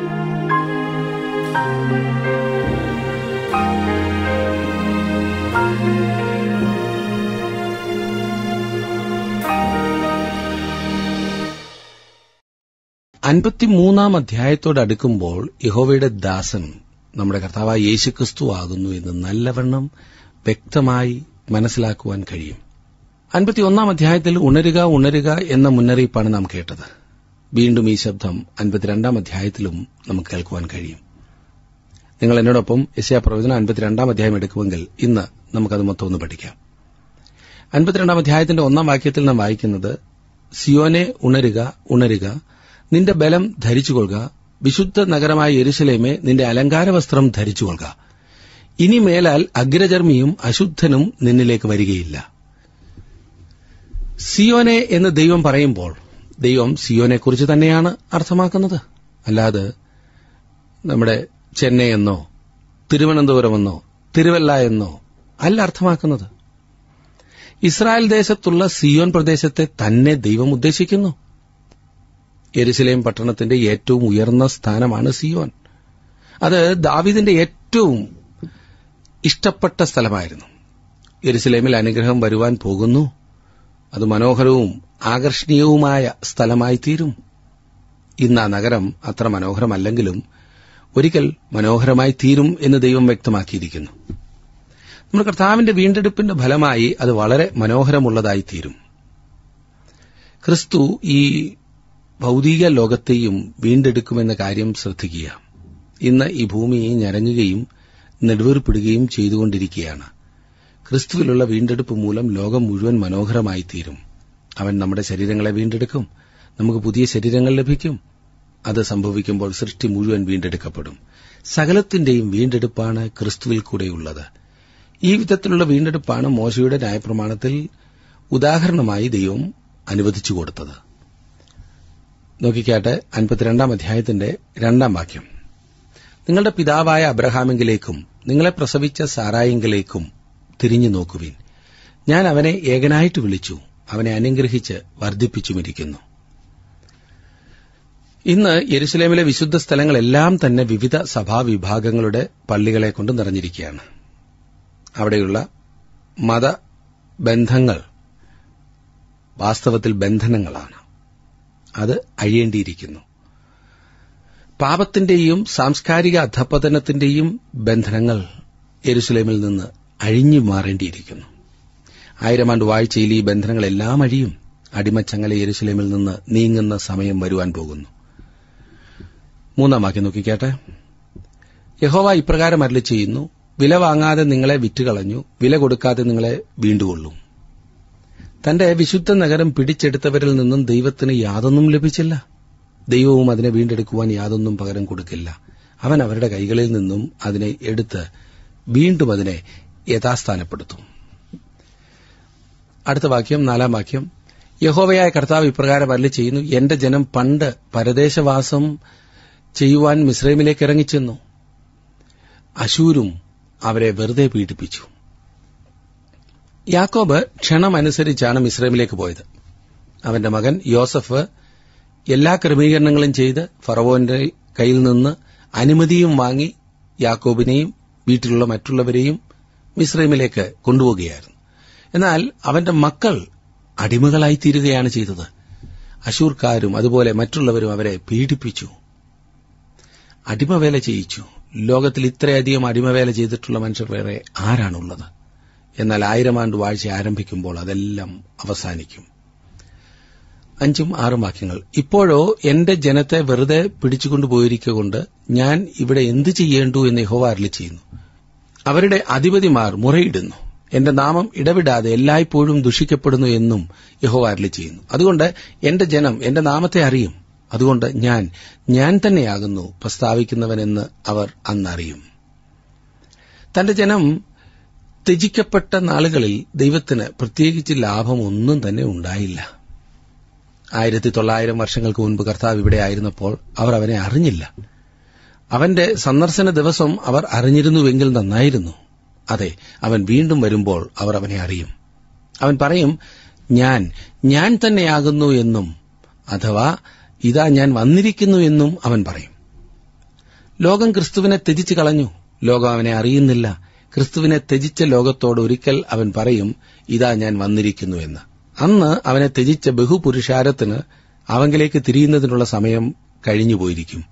അൻപത്തിമൂന്നാം അധ്യായത്തോടടുക്കുമ്പോൾ യഹോവയുടെ ദാസൻ നമ്മുടെ കർത്താവായ യേശുക്രിസ്തു ആകുന്നു എന്ന് നല്ലവണ്ണം വ്യക്തമായി മനസ്സിലാക്കുവാൻ കഴിയും അൻപത്തിയൊന്നാം അധ്യായത്തിൽ ഉണരുക ഉണരുക എന്ന മുന്നറിയിപ്പാണ് നാം കേട്ടത് വീണ്ടും ഈ ശബ്ദം അൻപത്തിരണ്ടാം അധ്യായത്തിലും നമുക്ക് കേൾക്കുവാൻ കഴിയും നിങ്ങൾ എന്നോടൊപ്പം യശയാ പ്രവചനം അൻപത്തിരണ്ടാം അധ്യായം എടുക്കുമെങ്കിൽ ഇന്ന് നമുക്കത് മൊത്തം ഒന്ന് പഠിക്കാം അൻപത്തിരണ്ടാം അധ്യായത്തിന്റെ ഒന്നാം വാക്യത്തിൽ നാം വായിക്കുന്നത് സിയോനെ ഉണരുക ഉണരുക നിന്റെ ബലം ധരിച്ചുകൊള്ളുക വിശുദ്ധ നഗരമായ യെരുശലേമെ നിന്റെ അലങ്കാര വസ്ത്രം ധരിച്ചുകൊള്ളുക ഇനി മേലാൽ അഗ്രചർമ്മിയും അശുദ്ധനും നിന്നിലേക്ക് വരികയില്ല സിയോനെ എന്ന് ദൈവം പറയുമ്പോൾ ദൈവം സിയോനെക്കുറിച്ച് തന്നെയാണ് അർത്ഥമാക്കുന്നത് അല്ലാതെ നമ്മുടെ ചെന്നൈ എന്നോ തിരുവനന്തപുരമെന്നോ തിരുവല്ല എന്നോ അല്ല അർത്ഥമാക്കുന്നത് ഇസ്രായേൽ ദേശത്തുള്ള സിയോൻ പ്രദേശത്തെ തന്നെ ദൈവം ഉദ്ദേശിക്കുന്നു യെരുസലേം പട്ടണത്തിന്റെ ഏറ്റവും ഉയർന്ന സ്ഥാനമാണ് സിയോൻ അത് ദാവിദിന്റെ ഏറ്റവും ഇഷ്ടപ്പെട്ട സ്ഥലമായിരുന്നു യെരുസലേമിൽ അനുഗ്രഹം വരുവാൻ പോകുന്നു അത് മനോഹരവും ആകർഷണീയവുമായ സ്ഥലമായി തീരും ഇന്ന് ആ നഗരം അത്ര മനോഹരമല്ലെങ്കിലും ഒരിക്കൽ മനോഹരമായി തീരും എന്ന് ദൈവം വ്യക്തമാക്കിയിരിക്കുന്നു നമ്മുടെ കർത്താവിന്റെ വീണ്ടെടുപ്പിന്റെ ഫലമായി അത് വളരെ മനോഹരമുള്ളതായി തീരും ക്രിസ്തു ഈ ഭൗതിക ലോകത്തെയും വീണ്ടെടുക്കുമെന്ന കാര്യം ശ്രദ്ധിക്കുക ഇന്ന് ഈ ഭൂമി ഞരങ്ങുകയും നെടുവേർപ്പിടുകയും ചെയ്തുകൊണ്ടിരിക്കുകയാണ് ക്രിസ്തുവിലുള്ള വീണ്ടെടുപ്പ് മൂലം ലോകം മുഴുവൻ മനോഹരമായി തീരും അവൻ നമ്മുടെ ശരീരങ്ങളെ വീണ്ടെടുക്കും നമുക്ക് പുതിയ ശരീരങ്ങൾ ലഭിക്കും അത് സംഭവിക്കുമ്പോൾ സൃഷ്ടി മുഴുവൻ വീണ്ടെടുക്കപ്പെടും സകലത്തിന്റെയും വീണ്ടെടുപ്പാണ് ക്രിസ്തുവിൽ കൂടെയുള്ളത് ഈ വിധത്തിലുള്ള വീണ്ടെടുപ്പാണ് മോശയുടെ ന്യായപ്രമാണത്തിൽ ഉദാഹരണമായി ദൈവം അനുവദിച്ചു കൊടുത്തത് നോക്കിക്കാട്ടെ അൻപത്തിരണ്ടാം അധ്യായത്തിന്റെ രണ്ടാം വാക്യം നിങ്ങളുടെ പിതാവായ അബ്രഹാമെങ്കിലേക്കും നിങ്ങളെ പ്രസവിച്ച സാറായെങ്കിലേക്കും തിരിഞ്ഞു നോക്കുവിൻ ഞാൻ അവനെ ഏകനായിട്ട് വിളിച്ചു അവനെ അനുഗ്രഹിച്ച് വർദ്ധിപ്പിച്ചുമിരിക്കുന്നു ഇന്ന് യെരുസലേമിലെ വിശുദ്ധ സ്ഥലങ്ങളെല്ലാം തന്നെ വിവിധ സഭാവിഭാഗങ്ങളുടെ പള്ളികളെ കൊണ്ട് നിറഞ്ഞിരിക്കുകയാണ് അവിടെയുള്ള മതബന്ധങ്ങൾ വാസ്തവത്തിൽ ബന്ധനങ്ങളാണ് അത് അഴിയേണ്ടിയിരിക്കുന്നു പാപത്തിന്റെയും സാംസ്കാരിക അധപ്പതനത്തിന്റെയും ബന്ധനങ്ങൾ യെരുസലേമിൽ നിന്ന് അഴിഞ്ഞു മാറേണ്ടിയിരിക്കുന്നു ആയിരം ആണ്ട് വാഴ്ചയിൽ ഈ ബന്ധനങ്ങളെല്ലാം അഴിയും അടിമച്ചങ്ങല യെരുസലേമിൽ നിന്ന് നീങ്ങുന്ന സമയം വരുവാൻ പോകുന്നു മൂന്നാം വാക്യം നോക്കിക്കാട്ടെ യഹോവ ഇപ്രകാരം അരളി ചെയ്യുന്നു വില വാങ്ങാതെ നിങ്ങളെ വിറ്റുകളഞ്ഞു വില കൊടുക്കാതെ നിങ്ങളെ വീണ്ടുകൊള്ളും തന്റെ വിശുദ്ധ നഗരം പിടിച്ചെടുത്തവരിൽ നിന്നും ദൈവത്തിന് യാതൊന്നും ലഭിച്ചില്ല ദൈവവും അതിനെ വീണ്ടെടുക്കുവാൻ യാതൊന്നും പകരം കൊടുക്കില്ല അവൻ അവരുടെ കൈകളിൽ നിന്നും അതിനെ എടുത്ത് വീണ്ടും അതിനെ യഥാസ്ഥാനപ്പെടുത്തും അടുത്ത വാക്യം നാലാം വാക്യം യഹോവയായ കർത്താവ് ഇപ്രകാരം അരളി ചെയ്യുന്നു എന്റെ ജനം പണ്ട് പരദേശവാസം ചെയ്യുവാൻ മിസ്രൈമിലേക്ക് ഇറങ്ങിച്ചെന്നു അശൂരും അവരെ വെറുതെ പീഡിപ്പിച്ചു യാക്കോബ് ക്ഷണമനുസരിച്ചാണ് മിസ്രൈമിലേക്ക് പോയത് അവന്റെ മകൻ യോസഫ് എല്ലാ ക്രമീകരണങ്ങളും ചെയ്ത് ഫറവോന്റെ കയ്യിൽ നിന്ന് അനുമതിയും വാങ്ങി യാക്കോബിനെയും വീട്ടിലുള്ള മറ്റുള്ളവരെയും മിസ്രൈമിലേക്ക് കൊണ്ടുപോവുകയായിരുന്നു എന്നാൽ അവന്റെ മക്കൾ അടിമകളായി തീരുകയാണ് ചെയ്തത് അശൂർക്കാരും അതുപോലെ മറ്റുള്ളവരും അവരെ പീഡിപ്പിച്ചു അടിമവേല ചെയ്യിച്ചു ലോകത്തിൽ ഇത്രയധികം അടിമവേല ചെയ്തിട്ടുള്ള മനുഷ്യർ വേറെ ആരാണുള്ളത് എന്നാൽ ആയിരം ആണ്ട് വാഴ്ച ആരംഭിക്കുമ്പോൾ അതെല്ലാം അവസാനിക്കും അഞ്ചും ആറും വാക്യങ്ങൾ ഇപ്പോഴോ എന്റെ ജനത്തെ വെറുതെ പിടിച്ചുകൊണ്ടുപോയിരിക്കൊണ്ട് ഞാൻ ഇവിടെ എന്തു ചെയ്യേണ്ടു എന്ന് യഹോവ അരളി ചെയ്യുന്നു അവരുടെ അധിപതിമാർ മുറയിടുന്നു എന്റെ നാമം ഇടവിടാതെ എല്ലായ്പ്പോഴും ദുഷിക്കപ്പെടുന്നു എന്നും യഹോവ അരളി ചെയ്യുന്നു അതുകൊണ്ട് എന്റെ ജനം എന്റെ നാമത്തെ അറിയും അതുകൊണ്ട് ഞാൻ ഞാൻ തന്നെയാകുന്നു പ്രസ്താവിക്കുന്നവനെന്ന് അവർ അന്നറിയും തന്റെ ജനം ത്യജിക്കപ്പെട്ട നാളുകളിൽ ദൈവത്തിന് പ്രത്യേകിച്ച് ലാഭമൊന്നും തന്നെ ഉണ്ടായില്ല ആയിരത്തി തൊള്ളായിരം വർഷങ്ങൾക്ക് മുൻപ് കർത്താവ് ഇവിടെ ആയിരുന്നപ്പോൾ അവർ അവനെ അറിഞ്ഞില്ല അവന്റെ സന്ദർശന ദിവസം അവർ അറിഞ്ഞിരുന്നുവെങ്കിൽ നന്നായിരുന്നു അതെ അവൻ വീണ്ടും വരുമ്പോൾ അവർ അവനെ അറിയും അവൻ പറയും ഞാൻ ഞാൻ തന്നെയാകുന്നു എന്നും അഥവാ ഇതാ ഞാൻ വന്നിരിക്കുന്നു എന്നും അവൻ പറയും ലോകം ക്രിസ്തുവിനെ ത്യജിച്ചു കളഞ്ഞു ലോകം അവനെ അറിയുന്നില്ല ക്രിസ്തുവിനെ ത്യജിച്ച ലോകത്തോട് ഒരിക്കൽ അവൻ പറയും ഇതാ ഞാൻ വന്നിരിക്കുന്നു എന്ന് അന്ന് അവനെ ത്യജിച്ച ബഹുപുരുഷാരത്തിന് അവങ്കിലേക്ക് തിരിയുന്നതിനുള്ള സമയം കഴിഞ്ഞുപോയിരിക്കും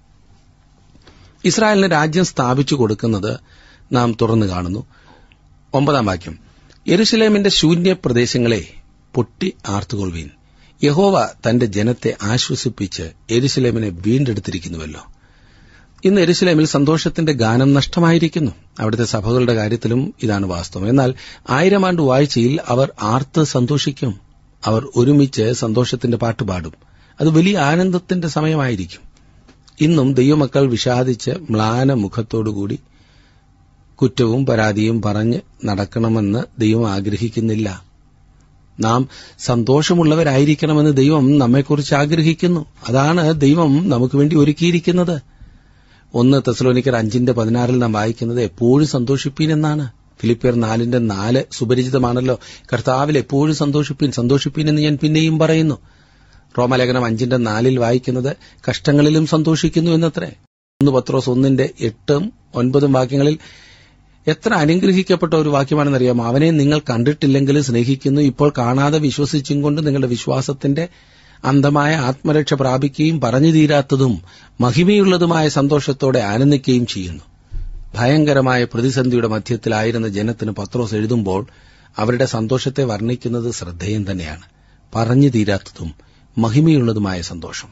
ഇസ്രായേലിന് രാജ്യം സ്ഥാപിച്ചു കൊടുക്കുന്നത് നാം തുറന്നു കാണുന്നു ഒമ്പതാം വാക്യം യെരുശലേമിന്റെ ശൂന്യ പ്രദേശങ്ങളെ പൊട്ടി ആർത്തുകൊള്ളുവീൻ യഹോവ തന്റെ ജനത്തെ ആശ്വസിപ്പിച്ച് എരുശലേമിനെ വീണ്ടെടുത്തിരിക്കുന്നുവല്ലോ ഇന്ന് എരുശലേമിൽ സന്തോഷത്തിന്റെ ഗാനം നഷ്ടമായിരിക്കുന്നു അവിടുത്തെ സഭകളുടെ കാര്യത്തിലും ഇതാണ് വാസ്തവം എന്നാൽ ആയിരം ആണ്ട് വാഴ്ചയിൽ അവർ ആർത്ത് സന്തോഷിക്കും അവർ ഒരുമിച്ച് സന്തോഷത്തിന്റെ പാട്ടുപാടും അത് വലിയ ആനന്ദത്തിന്റെ സമയമായിരിക്കും ഇന്നും ദൈവമക്കൾ വിഷാദിച്ച് മ്ലാന മുഖത്തോടുകൂടി കുറ്റവും പരാതിയും പറഞ്ഞ് നടക്കണമെന്ന് ദൈവം ആഗ്രഹിക്കുന്നില്ല നാം സന്തോഷമുള്ളവരായിരിക്കണമെന്ന് ദൈവം നമ്മെക്കുറിച്ച് ആഗ്രഹിക്കുന്നു അതാണ് ദൈവം നമുക്ക് വേണ്ടി ഒരുക്കിയിരിക്കുന്നത് ഒന്ന് തെസലോനിക്കർ അഞ്ചിന്റെ പതിനാറിൽ നാം വായിക്കുന്നത് എപ്പോഴും സന്തോഷിപ്പീൻ എന്നാണ് ഫിലിപ്പിയർ നാലിന്റെ നാല് സുപരിചിതമാണല്ലോ കർത്താവിൽ എപ്പോഴും സന്തോഷിപ്പീൻ സന്തോഷിപ്പീൻ എന്ന് ഞാൻ പിന്നെയും പറയുന്നു റോമലേഖനം അഞ്ചിന്റെ നാലിൽ വായിക്കുന്നത് കഷ്ടങ്ങളിലും സന്തോഷിക്കുന്നു എന്നത്രേ ഒന്ന് പത്രോസ് ഒന്നിന്റെ എട്ടും ഒൻപതും വാക്യങ്ങളിൽ എത്ര അനുഗ്രഹിക്കപ്പെട്ട ഒരു വാക്യമാണെന്നറിയാമോ അവനെ നിങ്ങൾ കണ്ടിട്ടില്ലെങ്കിലും സ്നേഹിക്കുന്നു ഇപ്പോൾ കാണാതെ വിശ്വസിച്ചും കൊണ്ട് നിങ്ങളുടെ വിശ്വാസത്തിന്റെ അന്ധമായ ആത്മരക്ഷ പ്രാപിക്കുകയും പറഞ്ഞു തീരാത്തതും മഹിമയുള്ളതുമായ സന്തോഷത്തോടെ ആനന്ദിക്കുകയും ചെയ്യുന്നു ഭയങ്കരമായ പ്രതിസന്ധിയുടെ മധ്യത്തിലായിരുന്ന ജനത്തിന് പത്രോസ് എഴുതുമ്പോൾ അവരുടെ സന്തോഷത്തെ വർണ്ണിക്കുന്നത് ശ്രദ്ധേയം തന്നെയാണ് പറഞ്ഞു തീരാത്തതും മഹിമയുള്ളതുമായ സന്തോഷം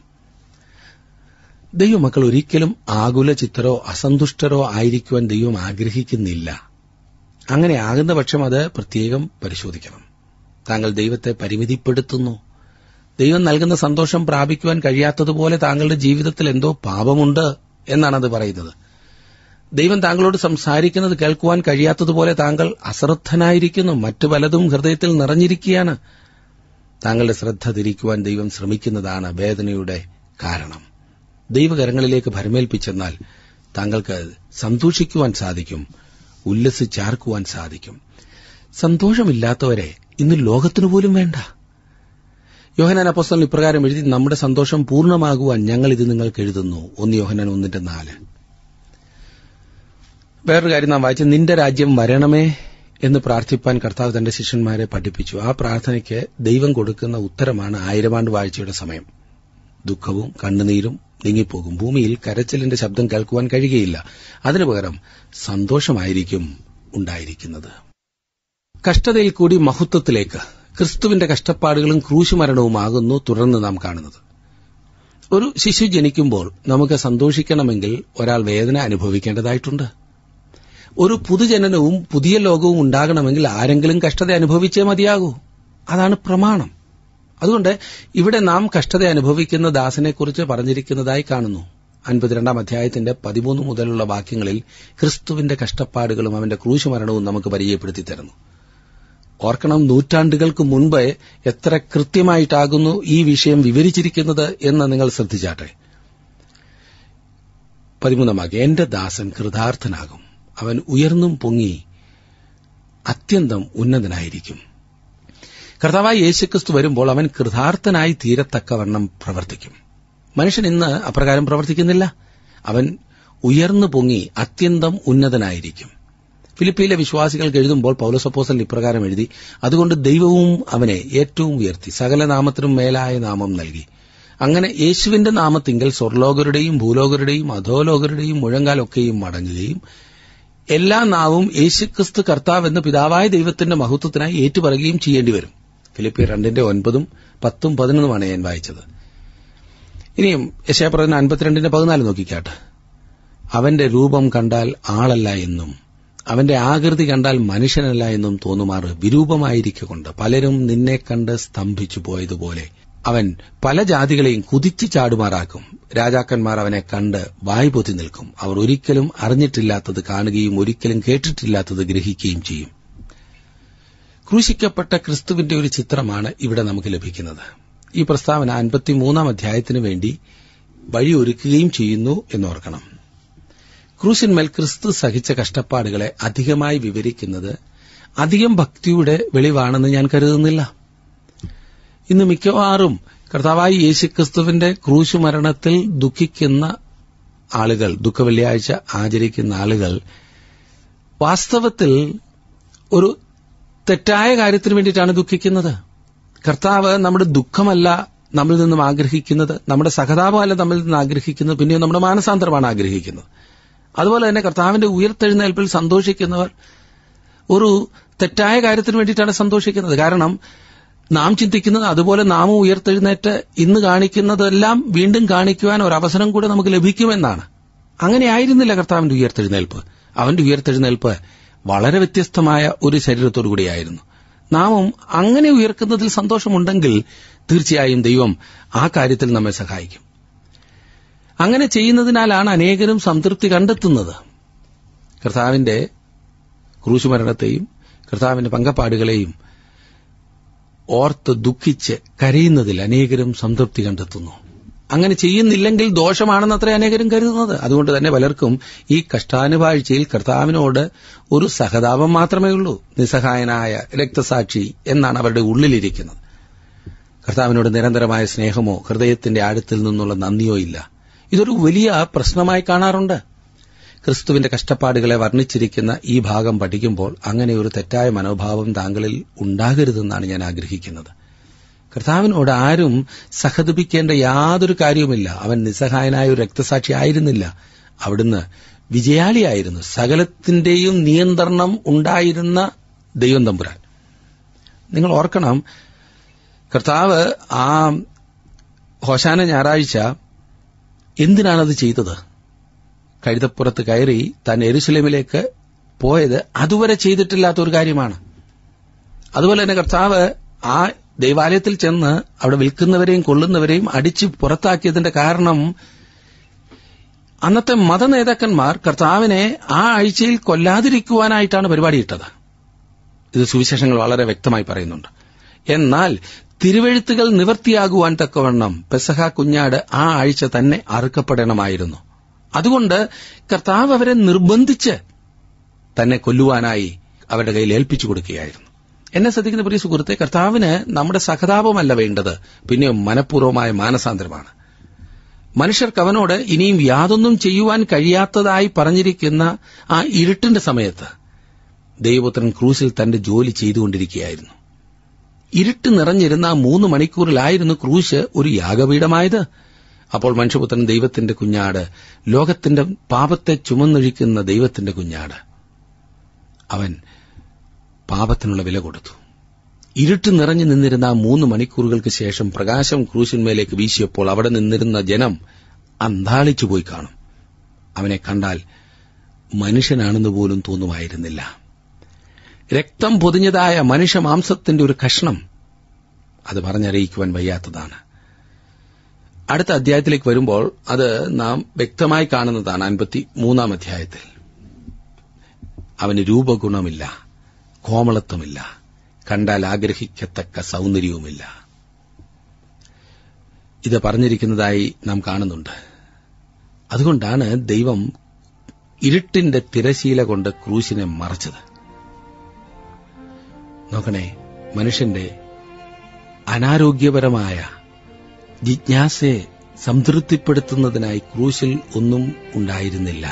ദൈവമക്കൾ ഒരിക്കലും ആകുല ചിത്തരോ അസന്തുഷ്ടരോ ആയിരിക്കുവാൻ ദൈവം ആഗ്രഹിക്കുന്നില്ല അങ്ങനെ ആകുന്ന പക്ഷം അത് പ്രത്യേകം പരിശോധിക്കണം താങ്കൾ ദൈവത്തെ പരിമിതിപ്പെടുത്തുന്നു ദൈവം നൽകുന്ന സന്തോഷം പ്രാപിക്കുവാൻ കഴിയാത്തതുപോലെ താങ്കളുടെ ജീവിതത്തിൽ എന്തോ പാപമുണ്ട് എന്നാണത് പറയുന്നത് ദൈവം താങ്കളോട് സംസാരിക്കുന്നത് കേൾക്കുവാൻ കഴിയാത്തതുപോലെ താങ്കൾ അശ്രദ്ധനായിരിക്കുന്നു മറ്റു പലതും ഹൃദയത്തിൽ നിറഞ്ഞിരിക്കുകയാണ് താങ്കളുടെ ശ്രദ്ധ തിരിക്കുവാൻ ദൈവം ശ്രമിക്കുന്നതാണ് വേദനയുടെ കാരണം ദൈവകരങ്ങളിലേക്ക് ഭരമേൽപ്പിച്ചെന്നാൽ താങ്കൾക്ക് സന്തോഷിക്കുവാൻ സാധിക്കും ഉല്ലസിച്ചാർക്കുവാൻ സാധിക്കും സന്തോഷമില്ലാത്തവരെ ഇന്ന് ലോകത്തിനു പോലും വേണ്ട യോഹനാൻ അപ്പോസ്തലൻ ഇപ്രകാരം എഴുതി നമ്മുടെ സന്തോഷം പൂർണ്ണമാകുവാൻ ഞങ്ങൾ ഇത് നിങ്ങൾക്ക് എഴുതുന്നു ഒന്ന് യോഹനാൻ ഒന്നിന്റെ നാല് വേറൊരു കാര്യം നാം വായിച്ച നിന്റെ രാജ്യം വരണമേ എന്ന് പ്രാർത്ഥിപ്പാൻ കർത്താവ് തന്റെ ശിഷ്യന്മാരെ പഠിപ്പിച്ചു ആ പ്രാർത്ഥനയ്ക്ക് ദൈവം കൊടുക്കുന്ന ഉത്തരമാണ് ആയിരമാണ്ട് വാഴ്ചയുടെ സമയം ദുഃഖവും കണ്ണുനീരും നീങ്ങിപ്പോകും ഭൂമിയിൽ കരച്ചിലിന്റെ ശബ്ദം കേൾക്കുവാൻ കഴിയുകയില്ല അതിനു പകരം സന്തോഷമായിരിക്കും ഉണ്ടായിരിക്കുന്നത് കഷ്ടതയിൽ കൂടി മഹത്വത്തിലേക്ക് ക്രിസ്തുവിന്റെ കഷ്ടപ്പാടുകളും ക്രൂശുമരണവുമാകുന്നു തുടർന്ന് നാം കാണുന്നത് ഒരു ശിശു ജനിക്കുമ്പോൾ നമുക്ക് സന്തോഷിക്കണമെങ്കിൽ ഒരാൾ വേദന അനുഭവിക്കേണ്ടതായിട്ടുണ്ട് ഒരു പുതുജനനവും പുതിയ ലോകവും ഉണ്ടാകണമെങ്കിൽ ആരെങ്കിലും കഷ്ടത അനുഭവിച്ചേ മതിയാകൂ അതാണ് പ്രമാണം അതുകൊണ്ട് ഇവിടെ നാം കഷ്ടത അനുഭവിക്കുന്ന ദാസനെക്കുറിച്ച് പറഞ്ഞിരിക്കുന്നതായി കാണുന്നു അൻപത്തിരണ്ടാം അധ്യായത്തിന്റെ പതിമൂന്ന് മുതലുള്ള വാക്യങ്ങളിൽ ക്രിസ്തുവിന്റെ കഷ്ടപ്പാടുകളും അവന്റെ ക്രൂശുമരണവും നമുക്ക് പരിചയപ്പെടുത്തി തരുന്നു ഓർക്കണം നൂറ്റാണ്ടുകൾക്ക് മുൻപ് എത്ര കൃത്യമായിട്ടാകുന്നു ഈ വിഷയം വിവരിച്ചിരിക്കുന്നത് എന്ന് നിങ്ങൾ ശ്രദ്ധിച്ചാട്ടെ പതിമൂന്നാം വാക്യം എന്റെ ദാസൻ കൃതാർത്ഥനാകും അവൻ ഉയർന്നും പൊങ്ങി അത്യന്തം ഉന്നതനായിരിക്കും കർത്താവായി യേശുക്രിസ്തു വരുമ്പോൾ അവൻ കൃതാർത്ഥനായി തീരത്തക്കവണ്ണം പ്രവർത്തിക്കും മനുഷ്യൻ ഇന്ന് അപ്രകാരം പ്രവർത്തിക്കുന്നില്ല അവൻ ഉയർന്നു പൊങ്ങി അത്യന്തം ഉന്നതനായിരിക്കും ഫിലിപ്പിയിലെ വിശ്വാസികൾക്ക് എഴുതുമ്പോൾ പൗലസപ്പോസൽ ഇപ്രകാരം എഴുതി അതുകൊണ്ട് ദൈവവും അവനെ ഏറ്റവും ഉയർത്തി സകല നാമത്തിനും മേലായ നാമം നൽകി അങ്ങനെ യേശുവിന്റെ നാമത്തിങ്കൽ സ്വർലോകരുടെയും ഭൂലോകരുടെയും അധോലോകരുടെയും മുഴങ്കാലൊക്കെയും മടങ്ങുകയും എല്ലാ നാവും യേശുക്രിസ്തു കർത്താവ് എന്ന പിതാവായ ദൈവത്തിന്റെ മഹത്വത്തിനായി ഏറ്റുപറയുകയും ചെയ്യേണ്ടി വരും ഫിലിപ്പി രണ്ടിന്റെ ഒൻപതും പത്തും പതിനൊന്നുമാണ് ഞാൻ വായിച്ചത് ഇനിയും യശയപ്രവചന അൻപത്തിരണ്ടിന്റെ പതിനാല് നോക്കിക്കാട്ടെ അവന്റെ രൂപം കണ്ടാൽ ആളല്ല എന്നും അവന്റെ ആകൃതി കണ്ടാൽ മനുഷ്യനല്ല എന്നും തോന്നുമാറ് വിരൂപമായിരിക്കൊണ്ട് പലരും നിന്നെ കണ്ട് സ്തംഭിച്ചു പോയതുപോലെ അവൻ പല ജാതികളെയും കുതിച്ചു ചാടുമാറാക്കും രാജാക്കന്മാർ അവനെ കണ്ട് വായ്പൊത്തി നിൽക്കും അവർ ഒരിക്കലും അറിഞ്ഞിട്ടില്ലാത്തത് കാണുകയും ഒരിക്കലും കേട്ടിട്ടില്ലാത്തത് ഗ്രഹിക്കുകയും ചെയ്യും ക്രൂശിക്കപ്പെട്ട ക്രിസ്തുവിന്റെ ഒരു ചിത്രമാണ് ഇവിടെ നമുക്ക് ലഭിക്കുന്നത് ഈ പ്രസ്താവന അൻപത്തിമൂന്നാം അധ്യായത്തിനു വേണ്ടി വഴിയൊരുക്കുകയും ചെയ്യുന്നു എന്നോർക്കണം ക്രൂശിന്മേൽ ക്രിസ്തു സഹിച്ച കഷ്ടപ്പാടുകളെ അധികമായി വിവരിക്കുന്നത് അധികം ഭക്തിയുടെ വെളിവാണെന്ന് ഞാൻ കരുതുന്നില്ല ഇന്ന് മിക്കവാറും കർത്താവായി യേശുക്രിസ്തുവിന്റെ ക്രൂശുമരണത്തിൽ ദുഃഖിക്കുന്ന ആളുകൾ ദുഃഖവെള്ളിയാഴ്ച ആചരിക്കുന്ന ആളുകൾ വാസ്തവത്തിൽ ഒരു തെറ്റായ കാര്യത്തിന് വേണ്ടിയിട്ടാണ് ദുഃഖിക്കുന്നത് കർത്താവ് നമ്മുടെ ദുഃഖമല്ല നമ്മിൽ നിന്നും ആഗ്രഹിക്കുന്നത് നമ്മുടെ സഹതാപമല്ല നമ്മിൽ നിന്ന് ആഗ്രഹിക്കുന്നത് പിന്നെയോ നമ്മുടെ മാനസാന്തരമാണ് ആഗ്രഹിക്കുന്നത് അതുപോലെ തന്നെ കർത്താവിന്റെ ഉയർത്തെഴുന്നേൽപ്പിൽ സന്തോഷിക്കുന്നവർ ഒരു തെറ്റായ കാര്യത്തിന് വേണ്ടിയിട്ടാണ് സന്തോഷിക്കുന്നത് കാരണം നാം ചിന്തിക്കുന്നത് അതുപോലെ നാമും ഉയർത്തെഴുന്നേറ്റ് ഇന്ന് കാണിക്കുന്നതെല്ലാം വീണ്ടും കാണിക്കുവാൻ ഒരു അവസരം കൂടെ നമുക്ക് ലഭിക്കുമെന്നാണ് അങ്ങനെ ആയിരുന്നില്ല കർത്താവിന്റെ ഉയർത്തെഴുന്നേൽപ്പ് അവന്റെ ഉയർത്തെഴുന്നേൽപ്പ് വളരെ വ്യത്യസ്തമായ ഒരു ശരീരത്തോടു കൂടിയായിരുന്നു നാമും അങ്ങനെ ഉയർക്കുന്നതിൽ സന്തോഷമുണ്ടെങ്കിൽ തീർച്ചയായും ദൈവം ആ കാര്യത്തിൽ നമ്മെ സഹായിക്കും അങ്ങനെ ചെയ്യുന്നതിനാലാണ് അനേകരും സംതൃപ്തി കണ്ടെത്തുന്നത് കർത്താവിന്റെ ക്രൂശുമരണത്തെയും കർത്താവിന്റെ പങ്കപ്പാടുകളെയും ഓർത്ത് ദുഃഖിച്ച് കരയുന്നതിൽ അനേകരും സംതൃപ്തി കണ്ടെത്തുന്നു അങ്ങനെ ചെയ്യുന്നില്ലെങ്കിൽ ദോഷമാണെന്നത്ര അനേകരും കരുതുന്നത് അതുകൊണ്ട് തന്നെ പലർക്കും ഈ കഷ്ടാനുവാഴ്ചയിൽ കർത്താവിനോട് ഒരു സഹതാപം മാത്രമേ ഉള്ളൂ നിസ്സഹായനായ രക്തസാക്ഷി എന്നാണ് അവരുടെ ഉള്ളിലിരിക്കുന്നത് കർത്താവിനോട് നിരന്തരമായ സ്നേഹമോ ഹൃദയത്തിന്റെ ആഴത്തിൽ നിന്നുള്ള നന്ദിയോ ഇല്ല ഇതൊരു വലിയ പ്രശ്നമായി കാണാറുണ്ട് ക്രിസ്തുവിന്റെ കഷ്ടപ്പാടുകളെ വർണ്ണിച്ചിരിക്കുന്ന ഈ ഭാഗം പഠിക്കുമ്പോൾ അങ്ങനെ ഒരു തെറ്റായ മനോഭാവം താങ്കളിൽ ഉണ്ടാകരുതെന്നാണ് ഞാൻ ആഗ്രഹിക്കുന്നത് കർത്താവിനോട് ആരും സഹതപിക്കേണ്ട യാതൊരു കാര്യവുമില്ല അവൻ നിസ്സഹായനായ ഒരു രക്തസാക്ഷി ആയിരുന്നില്ല അവിടുന്ന് വിജയാളിയായിരുന്നു സകലത്തിന്റെയും നിയന്ത്രണം ഉണ്ടായിരുന്ന ദൈവം തമ്പുരാൻ നിങ്ങൾ ഓർക്കണം കർത്താവ് ആ ഹോശാന ഞായറാഴ്ച എന്തിനാണത് ചെയ്തത് കഴുതപ്പുറത്ത് കയറി താൻ എരുസലേമിലേക്ക് പോയത് അതുവരെ ചെയ്തിട്ടില്ലാത്ത ഒരു കാര്യമാണ് അതുപോലെ തന്നെ കർത്താവ് ആ ദൈവാലയത്തിൽ ചെന്ന് അവിടെ വിൽക്കുന്നവരെയും കൊള്ളുന്നവരെയും അടിച്ച് പുറത്താക്കിയതിന്റെ കാരണം അന്നത്തെ മതനേതാക്കന്മാർ കർത്താവിനെ ആ ആഴ്ചയിൽ കൊല്ലാതിരിക്കുവാനായിട്ടാണ് പരിപാടിയിട്ടത് ഇത് സുവിശേഷങ്ങൾ വളരെ വ്യക്തമായി പറയുന്നുണ്ട് എന്നാൽ തിരുവെഴുത്തുകൾ നിവർത്തിയാകുവാൻ തക്കവണ്ണം പെസഹ കുഞ്ഞാട് ആ ആഴ്ച തന്നെ അറുക്കപ്പെടണമായിരുന്നു അതുകൊണ്ട് കർത്താവ് അവരെ നിർബന്ധിച്ച് തന്നെ കൊല്ലുവാനായി അവരുടെ കയ്യിൽ ഏൽപ്പിച്ചു കൊടുക്കുകയായിരുന്നു എന്നെ ശ്രദ്ധിക്കുന്ന പ്രിയ സുഹൃത്തെ കർത്താവിന് നമ്മുടെ സഹതാപമല്ല വേണ്ടത് പിന്നെ മനഃപൂർവമായ മാനസാന്തരമാണ് മനുഷ്യർക്ക് അവനോട് ഇനിയും യാതൊന്നും ചെയ്യുവാൻ കഴിയാത്തതായി പറഞ്ഞിരിക്കുന്ന ആ ഇരുട്ടിന്റെ സമയത്ത് ദൈവപുത്രൻ ക്രൂസിൽ തന്റെ ജോലി ചെയ്തുകൊണ്ടിരിക്കുകയായിരുന്നു ഇരുട്ട് നിറഞ്ഞിരുന്ന ആ മൂന്ന് മണിക്കൂറിലായിരുന്നു ക്രൂശ് ഒരു യാഗപീഠമായത് അപ്പോൾ മനുഷ്യപുത്രൻ ദൈവത്തിന്റെ കുഞ്ഞാട് ലോകത്തിന്റെ പാപത്തെ ചുമന്നൊഴിക്കുന്ന ദൈവത്തിന്റെ കുഞ്ഞാട് അവൻ പാപത്തിനുള്ള വില കൊടുത്തു ഇരുട്ട് നിറഞ്ഞു നിന്നിരുന്ന ആ മൂന്ന് മണിക്കൂറുകൾക്ക് ശേഷം പ്രകാശം ക്രൂശിന്മേലേക്ക് വീശിയപ്പോൾ അവിടെ നിന്നിരുന്ന ജനം അന്താളിച്ചു പോയി കാണും അവനെ കണ്ടാൽ മനുഷ്യനാണെന്ന് പോലും തോന്നുമായിരുന്നില്ല രക്തം പൊതിഞ്ഞതായ മനുഷ്യമാംസത്തിന്റെ ഒരു കഷ്ണം അത് പറഞ്ഞറിയിക്കുവാൻ വയ്യാത്തതാണ് അടുത്ത അധ്യായത്തിലേക്ക് വരുമ്പോൾ അത് നാം വ്യക്തമായി കാണുന്നതാണ് അൻപത്തി മൂന്നാം അധ്യായത്തിൽ അവന് രൂപഗുണമില്ല കോമളത്വമില്ല കണ്ടാൽ ആഗ്രഹിക്കത്തക്ക സൗന്ദര്യവുമില്ല ഇത് പറഞ്ഞിരിക്കുന്നതായി നാം കാണുന്നുണ്ട് അതുകൊണ്ടാണ് ദൈവം ഇരുട്ടിന്റെ തിരശീല കൊണ്ട് ക്രൂശിനെ മറച്ചത് നോക്കണേ മനുഷ്യന്റെ അനാരോഗ്യപരമായ ജിജ്ഞാസയെ സംതൃപ്തിപ്പെടുത്തുന്നതിനായി ക്രൂശിൽ ഒന്നും ഉണ്ടായിരുന്നില്ല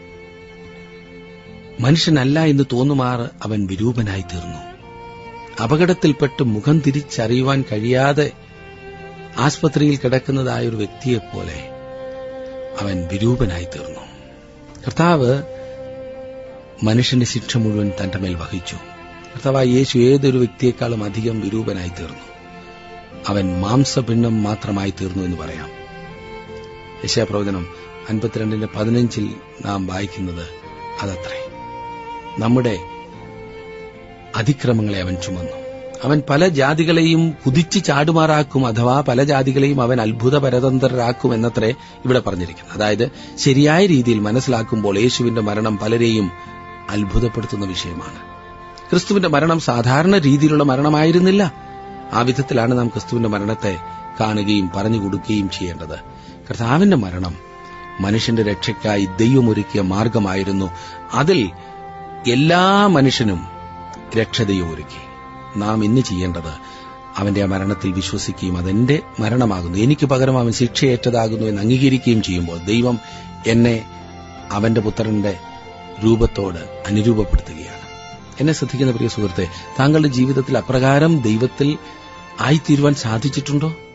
മനുഷ്യനല്ല എന്ന് തോന്നുമാറ് അവൻ വിരൂപനായി തീർന്നു അപകടത്തിൽപ്പെട്ട് മുഖം തിരിച്ചറിയുവാൻ കഴിയാതെ ആസ്പത്രിയിൽ കിടക്കുന്നതായ ഒരു വ്യക്തിയെപ്പോലെ അവൻ വിരൂപനായി തീർന്നു കർത്താവ് മനുഷ്യന്റെ ശിക്ഷ മുഴുവൻ തന്റെ മേൽ വഹിച്ചു കർത്താവായ യേശു ഏതൊരു വ്യക്തിയെക്കാളും അധികം വിരൂപനായി തീർന്നു അവൻ മാംസപിണ്ഡം മാത്രമായി തീർന്നു എന്ന് പറയാം യശാപ്രവചനം അൻപത്തിരണ്ടിന്റെ പതിനഞ്ചിൽ നാം വായിക്കുന്നത് അതത്രേ നമ്മുടെ അതിക്രമങ്ങളെ അവൻ ചുമന്നു അവൻ പല ജാതികളെയും കുതിച്ചു ചാടുമാറാക്കും അഥവാ പല ജാതികളെയും അവൻ അത്ഭുത പരതന്ത്രരാക്കും എന്നത്രേ ഇവിടെ പറഞ്ഞിരിക്കുന്നത് അതായത് ശരിയായ രീതിയിൽ മനസ്സിലാക്കുമ്പോൾ യേശുവിന്റെ മരണം പലരെയും അത്ഭുതപ്പെടുത്തുന്ന വിഷയമാണ് ക്രിസ്തുവിന്റെ മരണം സാധാരണ രീതിയിലുള്ള മരണമായിരുന്നില്ല ആ വിധത്തിലാണ് നാം ക്രിസ്തുവിന്റെ മരണത്തെ കാണുകയും പറഞ്ഞു കൊടുക്കുകയും ചെയ്യേണ്ടത് കർത്താവിന്റെ മരണം മനുഷ്യന്റെ രക്ഷയ്ക്കായി ദൈവമൊരുക്കിയ മാർഗമായിരുന്നു അതിൽ എല്ലാ മനുഷ്യനും രക്ഷതയും ഒരുക്കി നാം ഇന്ന് ചെയ്യേണ്ടത് അവന്റെ ആ മരണത്തിൽ വിശ്വസിക്കുകയും അതെന്റെ മരണമാകുന്നു എനിക്ക് പകരം അവൻ ശിക്ഷയേറ്റതാകുന്നു എന്ന് അംഗീകരിക്കുകയും ചെയ്യുമ്പോൾ ദൈവം എന്നെ അവന്റെ പുത്രന്റെ രൂപത്തോട് അനുരൂപപ്പെടുത്തുകയാണ് എന്നെ ശ്രദ്ധിക്കുന്ന പ്രിയ സുഹൃത്തെ താങ്കളുടെ ജീവിതത്തിൽ അപ്രകാരം ദൈവത്തിൽ ആയിത്തീരുവാൻ സാധിച്ചിട്ടുണ്ടോ